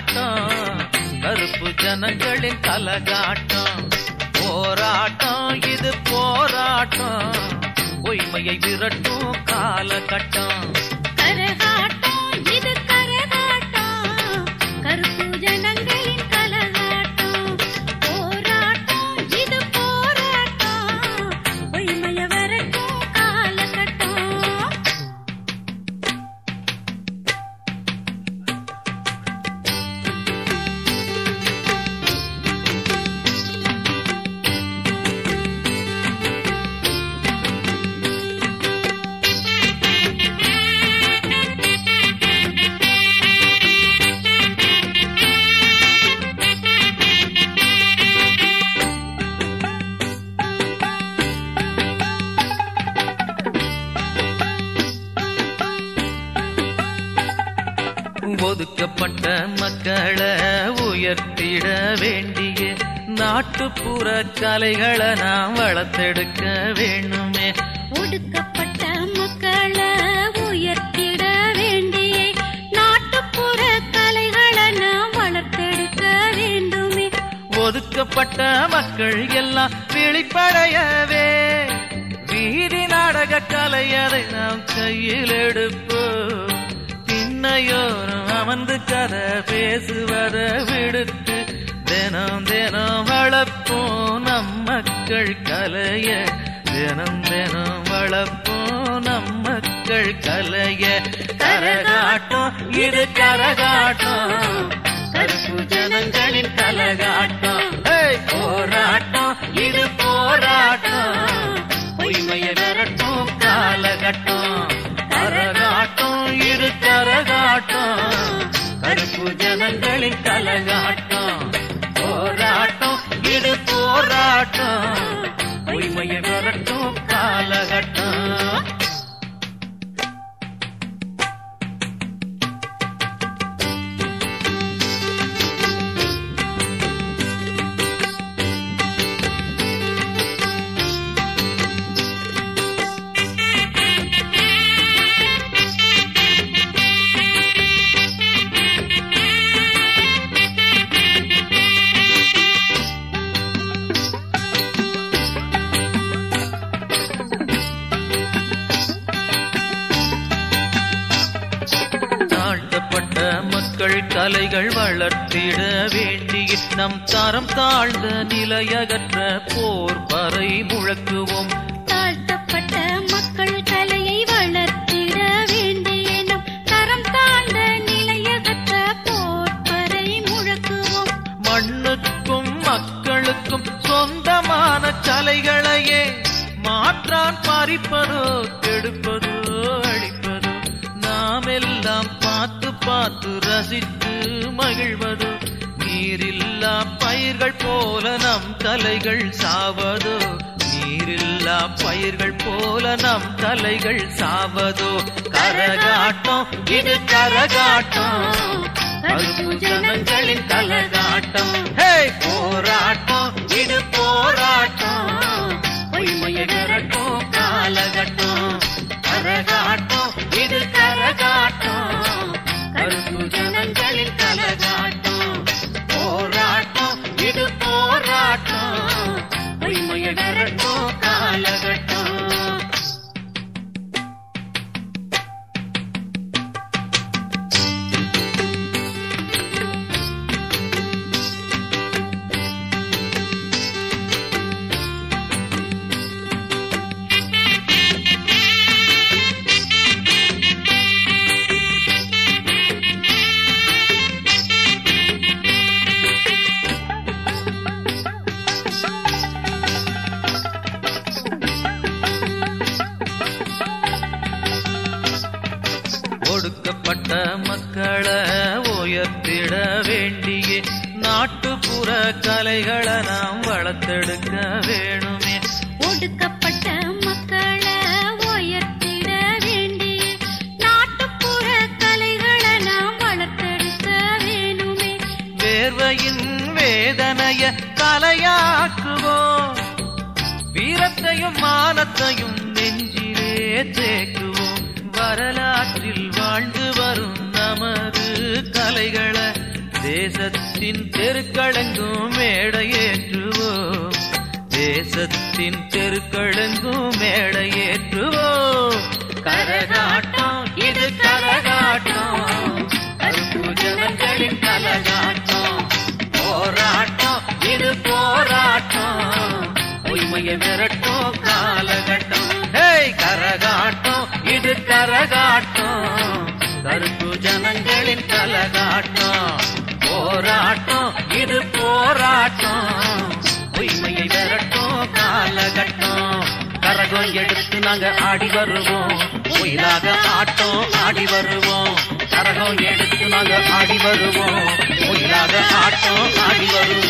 கரகாட்டம் கருப்பு ஜனங்களின் கலகாட்டம் போராட்டம் இது போராட்டம் பொய்மையை விரட்டும் காலகட்டம் கரகாட்டம் இது கரகாட்டம் கருப்பு ஜனங்களின் கலகாட்டம் போராட்டம் இது போராட்டம் பொய்மைய வரட்டும் காலகட்டம் ஒதுக்கப்பட்ட மக்களை உயர்த்திட வேண்டிய நாட்டுப்புற கலைகளை நாம் வளர்த்தெடுக்க வேணுமே ஒடுக்கப்பட்ட மக்களை உயர்த்திட வேண்டிய நாட்டுப்புற கலைகளை நாம் வளர்த்தெடுக்க வேண்டுமே ஒதுக்கப்பட்ட மக்கள் எல்லாம் விழிப்படையவே வீதி நாடக கலை அதை நாம் கையில் எடுப்போம் திண்ணையோரம் அமர்ந்து கதை பேசுவத விடுத்து தினம் தினம் வளர்ப்போம் நம் மக்கள் கலைய தினம் தினம் வளர்ப்போம் நம் மக்கள் கலைய கரகாட்டம் இது கரகாட்டம் கருப்பு ஜனங்களின் கலகாட்டம் ஏய், போராட்டம் இது போராட்டம் பொய்மைய விரட்டும் காலகட்டம் கரகாட்டம் இது கரகாட்டம் கருப்பு ஜனங்களின் கலகாட்டம் போராட்டம் இது போராட்டம் பொய்மைய விரட்டும் காலகட்டம் தாழ்த்தப்பட்ட மக்கள் கலைகள் வளர்த்திட வேண்டிய நம் தரம் தாழ்ந்த நிலையகற்ற போர் பறை முழக்குவோம் தாழ்த்தப்பட்ட மக்கள் கலையை வளர்த்திட வேண்டிய நம் தரம் தாழ்ந்த நிலையகற்ற போர்ப்பறை முழக்குவோம் மண்ணுக்கும் மக்களுக்கும் சொந்தமான கலைகளையே மாற்றான் பறிப்பதோ கெடுப்பதோ அழிப்பதோ நாம் எல்லாம் பார்த்து பார்த்து ரசித்து மகிழ்வதோ நீரில்லா பயிர்கள் போல நம் கலைகள் சாவதோ நீரில்லா பயிர்கள் போல நம் கலைகள் சாவதோ கரகாட்டம் இது கரகாட்டம் கருப்பு ஜனங்களின் கலகாட்டம் ஹே போராட்டம் இது போராட்டம் பொய்மையை விரட்டும் காலகட்டம் கரகாட்டம் இது கரகாட்டம் கருப்பு ஜனங்களின் கலகாட்டம் போராட்டம் இது போராட்டம் பொய்மையை விரட்டும் காலகட்டம் ஒடுக்கப்பட்ட மக்களை உயர்த்திட வேண்டிய நாட்டுப்புற கலைகளை நாம் வளர்த்தெடுக்க வேணுமே ஒடுக்கப்பட்ட மக்களை உயர்த்திட வேண்டிய நாட்டுப்புற கலைகளை நாம் வளர்த்தெடுக்க வேணுமே வேர்வையின் வேதனைய கலையாக்குவோம் வீரத்தையும் மானத்தையும் நெஞ்சிலே தேக்குவோம் வரலாற்றில் வாழ்ந்து வரும் நமது கலைகளை தேசத்தின் தெருக்களெங்கும் மேடையேற்றுவோம் தேசத்தின் தெருக்களெங்கும் மேடையேற்றுவோம் கரகாட்டம் இது கரகாட்டம் கருப்பு ஜனங்களின் கலகாட்டம் போராட்டம் இது போராட்டம் பொய்மையை விரட்டும் காலகட்டம் ஹேய் கரகாட்டம் இது கரகாட்டம் கருப்பு ஜனங்களின் கலகாட்டம் போராட்டம் இது போராட்டம் பொய்மையை விரட்டும் காலகட்டம் கரகம் எடுத்து நாங்க ஆடி வருவோம் பொயிலாக ஆட்டம் ஆடி வருவோம் கரகம் எடுத்து நாங்க ஆடி வருவோம் பொயிலாக ஆட்டம் ஆடி வருவோம்